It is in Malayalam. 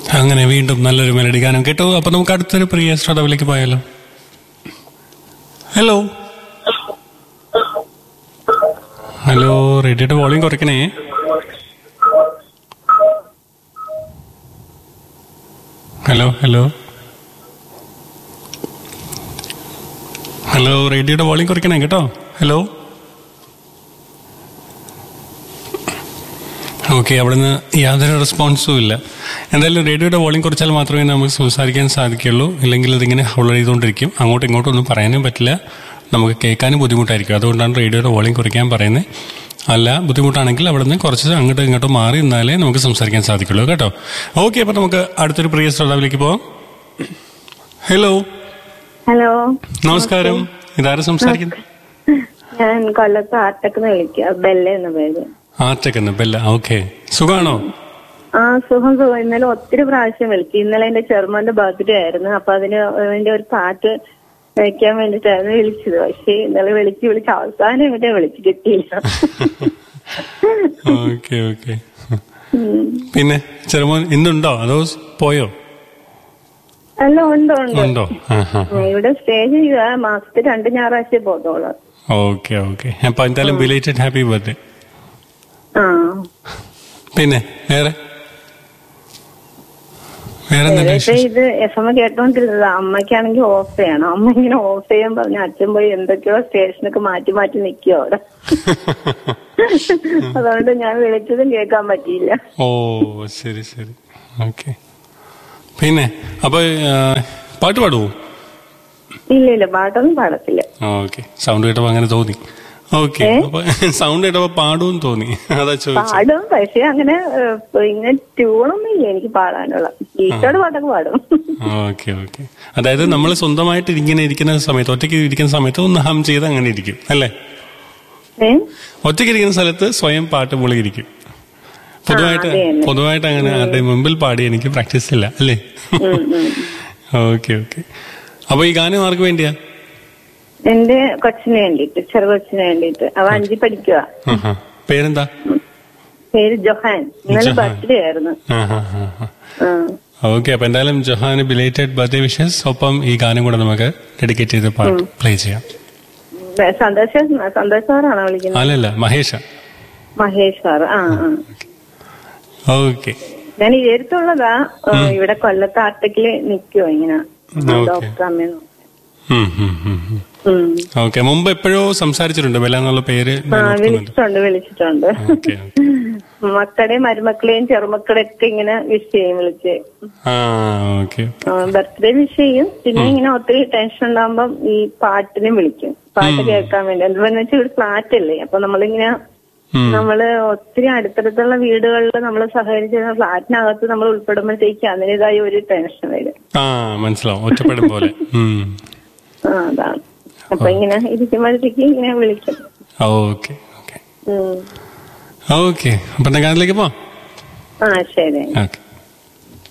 അങ്ങനെ വീണ്ടും നല്ലൊരു മെലഡി ഗാനം കേട്ടോ അപ്പൊ നമുക്ക് അടുത്തൊരു പ്രിയ ശ്രോതാവിലേക്ക് പോയാലോ ഹലോ ഹലോ റേഡിയോയുടെ വോളിയം കുറയ്ക്കണേ ഹലോ ഹലോ ഹലോ റേഡിയോയുടെ വോളിയം കുറയ്ക്കണേ കേട്ടോ ഹലോ ഓക്കെ അവിടുന്ന് യാതൊരു റെസ്പോൺസും ഇല്ല എന്തായാലും റേഡിയോയുടെ വോളിയം കുറച്ചാൽ മാത്രമേ നമുക്ക് സംസാരിക്കാൻ സാധിക്കുള്ളൂ ഇല്ലെങ്കിൽ ഇതിങ്ങനെ ഹൗൾ ചെയ്തുകൊണ്ടിരിക്കും അങ്ങോട്ടും ഇങ്ങോട്ടും ഒന്നും പറയാനും പറ്റില്ല നമുക്ക് കേൾക്കാനും ബുദ്ധിമുട്ടായിരിക്കും അതുകൊണ്ടാണ് റേഡിയോയുടെ വോളിയം കുറയ്ക്കാൻ പറയുന്നത് അല്ല ബുദ്ധിമുട്ടാണെങ്കിൽ അവിടുന്ന് കുറച്ച് അങ്ങോട്ടും ഇങ്ങോട്ടും മാറി നിന്നാലേ നമുക്ക് സംസാരിക്കാൻ സാധിക്കുള്ളൂ കേട്ടോ ഓക്കെ അപ്പോൾ നമുക്ക് അടുത്തൊരു പ്രിയ ശ്രോതാവിലേക്ക് പോവാം ഹലോ ഹലോ നമസ്കാരം ഇതാരും സംസാരിക്കുന്നത് ഞാൻ കൊല്ലത്ത് ആർട്ടക്കുന്ന് വിളിക്കുക ബെല്ല എന്ന പേര് ആറ്റക്കെന്ന് ബെല്ല ഓക്കെ സുഖാണോ ആ സുഖം സുഖം ഇന്നലെ ഒത്തിരി പ്രാവശ്യം വിളിച്ചു ഇന്നലെ എന്റെ ചെറുമോന്റെ ബർത്ത്ഡേ ആയിരുന്നു അപ്പൊ അതിന് അതിന്റെ ഒരു പാട്ട് വയ്ക്കാൻ വേണ്ടിട്ടായിരുന്നു വിളിച്ചത് പക്ഷേ ഇന്നലെ വിളിച്ച് വിളിച്ച് അവസാനം ഇവിടെ വിളിച്ച് കിട്ടിയില്ല ഓക്കെ ഓക്കെ പിന്നെ ചെറുമോൻ ഇന്നുണ്ടോ അതോ പോയോ അല്ല ഉണ്ട് ഉണ്ട് ഉണ്ടോ ആ ഹാ ഉം, ഇവിടെ സ്റ്റേ ചെയ്യുക മാസത്തിൽ രണ്ട് ഞായറാഴ്ച പോകത്തോളൂ ഓക്കെ ഓക്കെ അപ്പൊ എന്തായാലും ബിലേറ്റഡ് ഹാപ്പി ബർത്ത്ഡേ ആ പിന്നെ വേറെ വേറെ എന്തെങ്കിലും ഇപ്പൊ വിശേഷം ഇത് എഫ് എം കേട്ടോണ്ടിരുന്നത് അമ്മയ്ക്കാണെങ്കിൽ ഓഫ് ചെയ്യണം അമ്മ ഇങ്ങനെ ഓഫ് ചെയ്യാൻ പറഞ്ഞ അച്ഛൻ പോയി എന്തൊക്കെയോ സ്റ്റേഷനൊക്കെ മാറ്റി മാറ്റി നിൽക്കുക അവിടെ അതുകൊണ്ട് ഞാൻ വിളിച്ചതും കേൾക്കാൻ പറ്റിയില്ല ഓ ശരി ശരി ഓക്കെ പിന്നെ അപ്പൊ ആ, പാട്ട് പാടുവോ ഇല്ല ഇല്ല പാട്ടൊന്നും പാടത്തില്ല ഓക്കെ സൗണ്ട് കേട്ടപ്പോ അങ്ങനെ തോന്നി ഓക്കെ അപ്പൊ സൗണ്ട് കേട്ടപ്പോ പാടുമെന്ന് തോന്നി അതാ ചോദിച്ചത് പാടും പക്ഷെ അങ്ങനെ ഏഹ്, ഇങ്ങനെ ട്യൂണൊന്നും ഇല്ല എനിക്ക് പാടാനുള്ള ഈശോയുടെ പാട്ടൊക്കെ പാടും ഓക്കെ ഓക്കെ അതായത് നമ്മൾ സ്വന്തമായിട്ട് ഇങ്ങനെ ഇരിക്കുന്ന സമയത്ത് ഒറ്റയ്ക്ക് ഇരിക്കുന്ന സമയത്ത് ഒന്ന് ഹം ചെയ്ത് അങ്ങനെ ഇരിക്കും അല്ലേ ഏ ഒറ്റയ്ക്ക് ഇരിക്കുന്ന സ്ഥലത്ത് സ്വയം പാട്ട് മൂളി ഇരിക്കും പൊതുവായിട്ട് അത് തന്നെ. പൊതുവായിട്ട് അങ്ങനെ ആരുടെ മുമ്പിൽ പാടി എനിക്ക് പ്രാക്ടീസ് ഇല്ല അല്ലേ ഉം, ഉം. ഓക്കെ ഓക്കെ അപ്പൊ ഈ ഗാനം ആർക്ക് വേണ്ടിയാ എന്റെ കൊച്ചിന് വേണ്ടിട്ട് ചെറു കൊച്ചിന് വേണ്ടിട്ട് അവ അഞ്ചി പഠിക്കുക ആഹാ. പേരെന്താ പേര് ജൊഹാൻ ഇന്നലെ ജൊഹാൻ. ബർത്ത്ഡേ ആയിരുന്നു ആ. ഓക്കെ അപ്പൊ എന്തായാലും ജൊഹാന് ബിലേറ്റഡ് ബർത്ത്ഡേ വിഷസ് ഒപ്പം ഈ ഗാനം കൂടെ നമുക്ക് ഡെഡിക്കേറ്റ് ചെയ്ത് പാട്ട് പ്ലേ ചെയ്യാം സന്തോഷ സന്തോഷ് സാറാണോ വിളിക്കുന്നത് അല്ലല്ല മഹേഷ മഹേഷ് സാർ ആ ആ ഓക്കെ ഞാൻ ഇരത്തുള്ളതാ ഇവിടെ കൊല്ലത്ത് ആർട്ടിക്കില് നിക്കുവോ ഇങ്ങനെ ഓക്കേ. ഡോക്ടർ അമ്മയെന്ന് ഓക്കെ മുമ്പ് എപ്പോഴോ സംസാരിച്ചിട്ടുണ്ട് ബെല്ല എന്നുള്ള പേര് ആ ഞാൻ ഓർക്കുന്നുണ്ട് വിളിച്ചിട്ടുണ്ട് വിളിച്ചിട്ടുണ്ട് ഓക്കെ മക്കളുടെയും മരുമക്കളെയും ചെറുമക്കളെയും ഒക്കെ ഇങ്ങനെ വിഷ് ചെയ്യും വിളിച്ച് ആ ഓക്കെ ബർത്ത്ഡേ വിഷ് ചെയ്യും പിന്നെ ഇങ്ങനെ ഒത്തിരി ടെൻഷൻ ഉണ്ടാകുമ്പം ഈ പാട്ടിനും വിളിക്കും പാട്ട് കേൾക്കാൻ വേണ്ടി എന്താണെന്ന് വെച്ചാൽ ഇവിടെ ഫ്ലാറ്റ് അല്ലേ അപ്പൊ നമ്മളിങ്ങനെ നമ്മള് ഒത്തിരി അടുത്തടുത്തുള്ള വീടുകളിൽ നമ്മൾ സഹകരിച്ച് ഫ്ലാറ്റിനകത്ത് നമ്മൾ ഉൾപ്പെടുമ്പോഴത്തേക്ക് അതിൻ്റെതായ ഒരു ടെൻഷൻ വരും ആ മനസ്സിലാവും ഒറ്റപ്പെടും പോലെ ഉം. ആ അതാണ് അപ്പൊ ഇങ്ങനെ ഇരിക്കുമ്പോഴത്തേക്ക് ഇങ്ങനെ വിളിക്കും ഓക്കെ ഓക്കെ ഉം. ഓക്കെ അപ്പൊ എന്താ ഗാനത്തിലേക്ക് പോവാം ആ ശരി ഓക്കെ